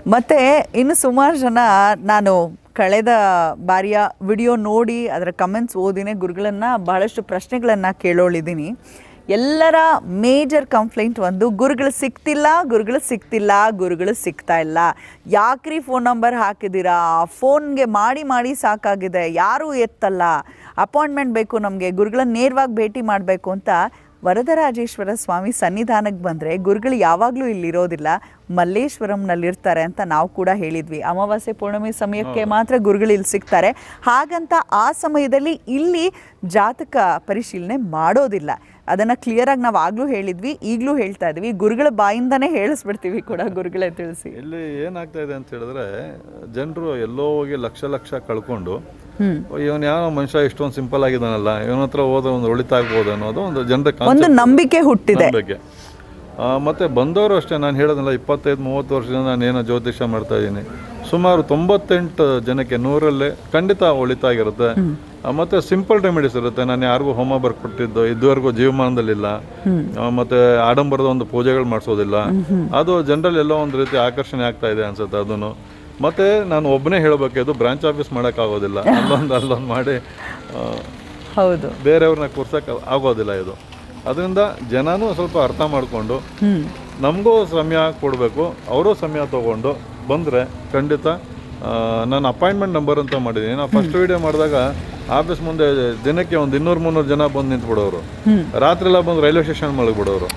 ಮತ್ತು ಇನ್ನು ಸುಮಾರು ಜನ ನಾನು ಕಳೆದ ಬಾರಿಯ ವಿಡಿಯೋ ನೋಡಿ ಅದರ ಕಮೆಂಟ್ಸ್ ಓದಿನೇ ಗುರುಗಳನ್ನು ಬಹಳಷ್ಟು ಪ್ರಶ್ನೆಗಳನ್ನು ಕೇಳೋಳಿದ್ದೀನಿ ಎಲ್ಲರ ಮೇಜರ್ ಕಂಪ್ಲೇಂಟ್ ಒಂದು ಗುರುಗಳು ಸಿಗ್ತಿಲ್ಲ ಗುರುಗಳು ಸಿಗ್ತಿಲ್ಲ ಗುರುಗಳು ಸಿಗ್ತಾ ಇಲ್ಲ ಯಾಕ್ರಿ ಫೋನ್ ನಂಬರ್ ಹಾಕಿದ್ದೀರಾ ಫೋನ್ಗೆ ಮಾಡಿ ಮಾಡಿ ಸಾಕಾಗಿದೆ ಯಾರೂ ಎತ್ತಲ್ಲ ಅಪಾಯಿಂಟ್ಮೆಂಟ್ ಬೇಕು ನಮಗೆ ಗುರುಗಳನ್ನ ನೇರವಾಗಿ ಭೇಟಿ ಮಾಡಬೇಕು ಅಂತ ವರದರಾಜೇಶ್ವರ ಸ್ವಾಮಿ ಸನ್ನಿಧಾನಕ್ಕೆ ಬಂದರೆ ಗುರುಗಳು ಯಾವಾಗಲೂ ಇಲ್ಲಿರೋದಿಲ್ಲ ಮಲ್ಲೇಶ್ವರಂನಲ್ಲಿರ್ತಾರೆ ಅಂತ ನಾವು ಕೂಡ ಹೇಳಿದ್ವಿ ಅಮಾವಾಸ್ಯೆ ಪೂರ್ಣಿಮೆ ಸಮಯಕ್ಕೆ ಮಾತ್ರ ಗುರುಗಳು ಇಲ್ಲಿ ಸಿಗ್ತಾರೆ ಹಾಗಂತ ಆ ಸಮಯದಲ್ಲಿ ಇಲ್ಲಿ ಜಾತಕ ಪರಿಶೀಲನೆ ಮಾಡೋದಿಲ್ಲ ಅದನ್ನು ಕ್ಲಿಯರಾಗಿ ನಾವು ಆಗಲೂ ಹೇಳಿದ್ವಿ ಈಗಲೂ ಹೇಳ್ತಾ ಇದ್ವಿ ಗುರುಗಳ ಬಾಯಿಂದನೇ ಹೇಳಿಸ್ಬಿಡ್ತೀವಿ ಕೂಡ ಗುರುಗಳೇ ತಿಳಿಸಿ ಇಲ್ಲಿ ಏನಾಗ್ತಾ ಇದೆ ಅಂತ ಹೇಳಿದ್ರೆ ಜನರು ಎಲ್ಲೋ ಹೋಗಿ ಲಕ್ಷ ಲಕ್ಷ ಕಳ್ಕೊಂಡು ಇವನ್ ಯಾವ ಮನುಷ್ಯ ಇಷ್ಟೊಂದು ಸಿಂಪಲ್ ಆಗಿದಾನಲ್ಲ ಇವನ ಹತ್ರ ಹೋದ್ರೆ ಒಂದು ಒಳಿತಾಗ್ಬೋದು ಅನ್ನೋದು ಒಂದು ಜನರ ಒಂದು ನಂಬಿಕೆ ಹುಟ್ಟಿದೆ ಬಗ್ಗೆ ಆ, ಮತ್ತೆ ಬಂದವರು ಅಷ್ಟೇ ನಾನು ಹೇಳೋದಲ್ಲ ಇಪ್ಪತ್ತೈದು ಮೂವತ್ತು ವರ್ಷದಿಂದ ನಾನು ಏನೋ ಜ್ಯೋತಿಷ್ಯ ಮಾಡ್ತಾ ಇದ್ದೀನಿ ಸುಮಾರು ತೊಂಬತ್ತೆಂಟು ಜನಕ್ಕೆ ನೂರಲ್ಲೇ ಖಂಡಿತ ಒಳಿತಾಗಿರುತ್ತೆ ಆ, ಮತ್ತೆ ಸಿಂಪಲ್ ರೆಮಿಡೀಸ್ ಇರುತ್ತೆ ನಾನು ಯಾರಿಗೂ ಹೋಮ ಬರ್ಕೊಟ್ಟಿದ್ದು ಇದುವರೆಗೂ ಜೀವಮಾನದಲ್ಲಿಲ್ಲ ಆ, ಮತ್ತೆ ಆಡಂಬರದ ಒಂದು ಪೂಜೆಗಳು ಮಾಡಿಸೋದಿಲ್ಲ ಅದು ಜನರಲ್ಲಿ ಎಲ್ಲೋ ಒಂದು ರೀತಿ ಆಕರ್ಷಣೆ ಆಗ್ತಾ ಇದೆ ಅನ್ಸುತ್ತೆ ಅದನ್ನು ಮತ್ತೆ ನಾನು ಒಬ್ಬನೇ ಹೇಳಬೇಕಿದ್ದು ಬ್ರಾಂಚ್ ಆಫೀಸ್ ಮಾಡೋಕ್ಕಾಗೋದಿಲ್ಲ ಅಲ್ಲೊಂದು ಅಲ್ಲೊಂದು ಮಾಡಿ ಆ, ಹೌದು ಬೇರೆಯವ್ರನ್ನ ಕೂರ್ಸಕ್ಕೆ ಆಗೋದಿಲ್ಲ ಇದು ಅದರಿಂದ ಜನನೂ ಸ್ವಲ್ಪ ಅರ್ಥ ಮಾಡಿಕೊಂಡು ನಮಗೂ ಸಮಯ ಕೊಡಬೇಕು ಅವರು ಸಮಯ ತಗೊಂಡು ಬಂದರೆ ಖಂಡಿತ ಆ, ನಾನು ಅಪಾಯಿಂಟ್ಮೆಂಟ್ ನಂಬರ್ ಅಂತ ಮಾಡಿದ್ದೀನಿ ನಾನು ಫಸ್ಟ್ ವಿಡಿಯೋ ಮಾಡಿದಾಗ ಆಫೀಸ್ ಮುಂದೆ ದಿನಕ್ಕೆ ಒಂದು ಇನ್ನೂರು ಮುನ್ನೂರು ಜನ ಬಂದು ನಿಂತ್ಬಿಡೋರು ರಾತ್ರಿ ಎಲ್ಲ ಬಂದು ರೈಲ್ವೆ ಸ್ಟೇಷನ್ ಮಲಗಿಬಿಡೋರು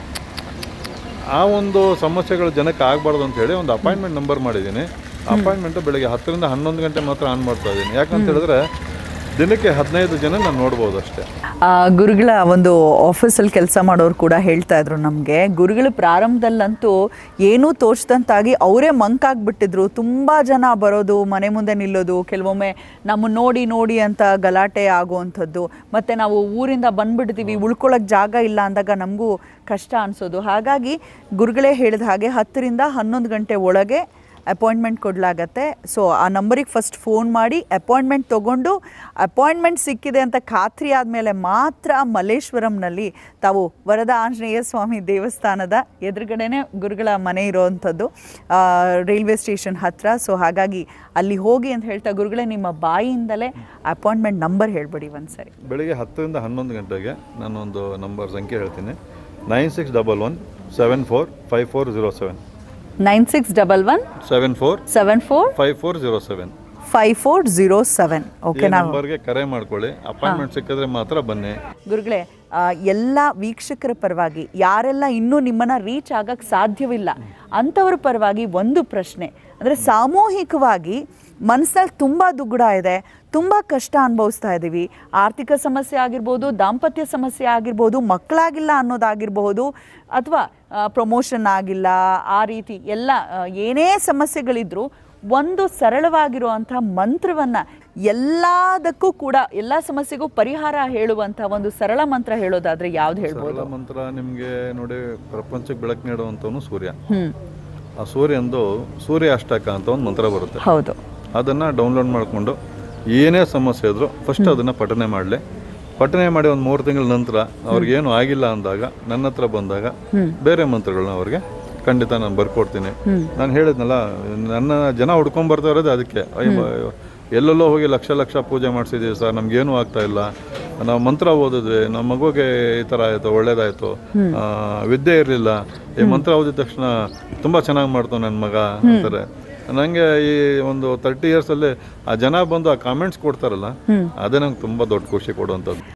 ಆ ಒಂದು ಸಮಸ್ಯೆಗಳು ಜನಕ್ಕೆ ಆಗಬಾರ್ದು ಅಂತ ಹೇಳಿ ಒಂದು ಅಪಾಯಿಂಟ್ಮೆಂಟ್ ನಂಬರ್ ಮಾಡಿದ್ದೀನಿ ಅಪಾಯಿಂಟ್ಮೆಂಟ್ ಬೆಳಿಗ್ಗೆ ಹತ್ತರಿಂದ ಹನ್ನೊಂದು ಗಂಟೆ ಮಾತ್ರ ಆನ್ ಮಾಡ್ತಾ ಇದ್ದೀನಿ ಯಾಕಂತ ಹೇಳಿದ್ರೆ ದಿನಕ್ಕೆ ಹದಿನೈದು ಜನ ನಾನು ನೋಡ್ಬೋದು ಅಷ್ಟೇ ಆ, ಗುರುಗಳ ಒಂದು ಆಫೀಸಲ್ಲಿ ಕೆಲಸ ಮಾಡೋರು ಕೂಡ ಹೇಳ್ತಾ ಇದ್ರು ನಮಗೆ ಗುರುಗಳ ಪ್ರಾರಂಭದಲ್ಲಂತೂ ಏನೂ ತೋಚ್ದಂತಾಗಿ ಅವರೇ ಮಂಕಾಗ್ಬಿಟ್ಟಿದ್ರು ತುಂಬ ಜನ ಬರೋದು ಮನೆ ಮುಂದೆ ನಿಲ್ಲೋದು ಕೆಲವೊಮ್ಮೆ ನಮ್ಮ ನೋಡಿ ನೋಡಿ ಅಂತ ಗಲಾಟೆ ಆಗುವಂಥದ್ದು ಮತ್ತು ನಾವು ಊರಿಂದ ಬಂದ್ಬಿಡ್ತೀವಿ ಉಳ್ಕೊಳ್ಳೋಕೆ ಜಾಗ ಇಲ್ಲ ಅಂದಾಗ ನಮಗೂ ಕಷ್ಟ ಅನಿಸೋದು ಹಾಗಾಗಿ ಗುರುಗಳೇ ಹೇಳಿದ ಹಾಗೆ ಹತ್ತರಿಂದ ಹನ್ನೊಂದು ಗಂಟೆ ಒಳಗೆ ಅಪಾಯಿಂಟ್ಮೆಂಟ್ ಕೊಡಲಾಗತ್ತೆ ಸೊ ಆ ನಂಬರಿಗೆ ಫಸ್ಟ್ ಫೋನ್ ಮಾಡಿ ಅಪಾಯಿಂಟ್ಮೆಂಟ್ ತೊಗೊಂಡು ಅಪಾಯಿಂಟ್ಮೆಂಟ್ ಸಿಕ್ಕಿದೆ ಅಂತ ಖಾತ್ರಿ ಆದಮೇಲೆ ಮಾತ್ರ ಮಲ್ಲೇಶ್ವರಂನಲ್ಲಿ ತಾವು ವರದ ಆಂಜನೇಯ ಸ್ವಾಮಿ ದೇವಸ್ಥಾನದ ಎದುರುಗಡೆನೇ ಗುರುಗಳ ಮನೆ ಇರೋವಂಥದ್ದು ಆ, ರೈಲ್ವೆ ಸ್ಟೇಷನ್ ಹತ್ತಿರ ಸೊ ಹಾಗಾಗಿ ಅಲ್ಲಿ ಹೋಗಿ ಅಂತ ಹೇಳ್ತಾ ಗುರುಗಳೇ ನಿಮ್ಮ ಬಾಯಿಯಿಂದಲೇ ಅಪಾಯಿಂಟ್ಮೆಂಟ್ ನಂಬರ್ ಹೇಳ್ಬಿಡಿ ಒಂದ್ಸರಿ ಬೆಳಿಗ್ಗೆ ಹತ್ತರಿಂದ ಹನ್ನೊಂದು ಗಂಟೆಗೆ ನಾನೊಂದು ನಂಬರ್ ಸಂಖ್ಯೆ ಹೇಳ್ತೀನಿ nine six double one seven four five four zero seven nine six double one seven four seven four five four zero seven five four zero seven okay ಈ ನಾವು ನಂಬರ್ಗೆ ಕರೆ ಮಾಡ್ಕೊಳ್ಳಿ ಅಪಾಯಿಂಟ್ಮೆಂಟ್ ಸಿಕ್ಕಿದ್ರೆ ಮಾತ್ರ ಬನ್ನಿ ಗುರುಗಳೇ ಆ, ಎಲ್ಲ ವೀಕ್ಷಕರ ಪರವಾಗಿ ಯಾರೆಲ್ಲ ಇನ್ನೂ ನಿಮ್ಮನ್ನ ರೀಚ್ ಆಗಕ್ಕೆ ಸಾಧ್ಯವಿಲ್ಲ ಅಂಥವ್ರ ಪರವಾಗಿ ಒಂದು ಪ್ರಶ್ನೆ ಅಂದರೆ ಸಾಮೂಹಿಕವಾಗಿ ಮನಸ್ಸಲ್ಲಿ ತುಂಬ ದುಗ್ಗುಡ ಇದೆ ತುಂಬ ಕಷ್ಟ ಅನುಭವಿಸ್ತಾ ಇದ್ದೀವಿ ಆರ್ಥಿಕ ಸಮಸ್ಯೆ ಆಗಿರ್ಬೋದು ದಾಂಪತ್ಯ ಸಮಸ್ಯೆ ಆಗಿರ್ಬೋದು ಮಕ್ಕಳಾಗಿಲ್ಲ ಅನ್ನೋದಾಗಿರ್ಬಹುದು ಅಥವಾ ಪ್ರಮೋಷನ್ ಆಗಿಲ್ಲ ಆ ರೀತಿ ಎಲ್ಲ ಆ, ಏನೇ ಸಮಸ್ಯೆಗಳಿದ್ರೂ ಒಂದು ಸರಳವಾಗಿರುವಂಥ ಮಂತ್ರವನ್ನ ಎಲ್ಲದಕ್ಕೂ ಕೂಡ ಎಲ್ಲ ಸಮಸ್ಯೆಗೂ ಪರಿಹಾರ ಹೇಳುವಂಥ ಒಂದು ಸರಳ ಮಂತ್ರ ಹೇಳೋದಾದ್ರೆ ಯಾವ್ದು ಹೇಳ್ಬೋದು ಸರಳ ಮಂತ್ರ ನಿಮಗೆ ನೋಡಿ ಪ್ರಪಂಚಕ್ಕೆ ಬೆಳಕು ನೀಡುವಂಥವನು ಸೂರ್ಯ ಹ್ಮ್ ಆ ಸೂರ್ಯಂದು ಸೂರ್ಯ ಅಷ್ಟಕ ಅಂತ ಒಂದು ಮಂತ್ರ ಬರುತ್ತೆ ಹೌದು ಅದನ್ನು ಡೌನ್ಲೋಡ್ ಮಾಡಿಕೊಂಡು ಏನೇ ಸಮಸ್ಯೆ ಇದ್ರೂ ಫಸ್ಟ್ ಅದನ್ನು ಪಠನೆ ಮಾಡಲಿ ಪಠನೆ ಮಾಡಿ ಒಂದು ಮೂರು ತಿಂಗಳ ನಂತರ ಅವ್ರಿಗೇನು ಆಗಿಲ್ಲ ಅಂದಾಗ ನನ್ನ ಹತ್ರ ಬಂದಾಗ ಬೇರೆ ಮಂತ್ರಗಳನ್ನ ಅವ್ರಿಗೆ ಖಂಡಿತ ನಾನು ಬರ್ಕೊಡ್ತೀನಿ ನಾನು ಹೇಳಿದ್ನಲ್ಲ ನನ್ನ ಜನ ಹುಡ್ಕೊಂಡ್ ಬರ್ತಾ ಇರೋದು ಅದಕ್ಕೆ ಅಯ್ಯೋ, ಅಯ್ಯೋ, ಎಲ್ಲೆಲ್ಲೋ ಹೋಗಿ ಲಕ್ಷ ಲಕ್ಷ ಪೂಜೆ ಮಾಡಿಸಿದ್ದೀವಿ ಸರ್ ನಮ್ಗೇನು ಆಗ್ತಾ ಇಲ್ಲ ನಾವು ಮಂತ್ರ ಓದಿದ್ವಿ ನಮ್ಮ ಮಗುಗೆ ಈ ಥರ ಆಯಿತು ಒಳ್ಳೇದಾಯಿತು ವಿದ್ಯೆ ಇರಲಿಲ್ಲ ಈ ಮಂತ್ರ ಓದಿದ ತಕ್ಷಣ ತುಂಬ ಚೆನ್ನಾಗಿ ಮಾಡ್ತು ನನ್ನ ಮಗ ಅಂತಾರೆ ನನಗೆ ಈ ಒಂದು ತರ್ಟಿ ಇಯರ್ಸಲ್ಲಿ ಆ ಜನ ಬಂದು ಆ ಕಾಮೆಂಟ್ಸ್ ಕೊಡ್ತಾರಲ್ಲ ಅದೇ ನಂಗೆ ತುಂಬ ದೊಡ್ಡ ಖುಷಿ ಕೊಡುವಂಥದ್ದು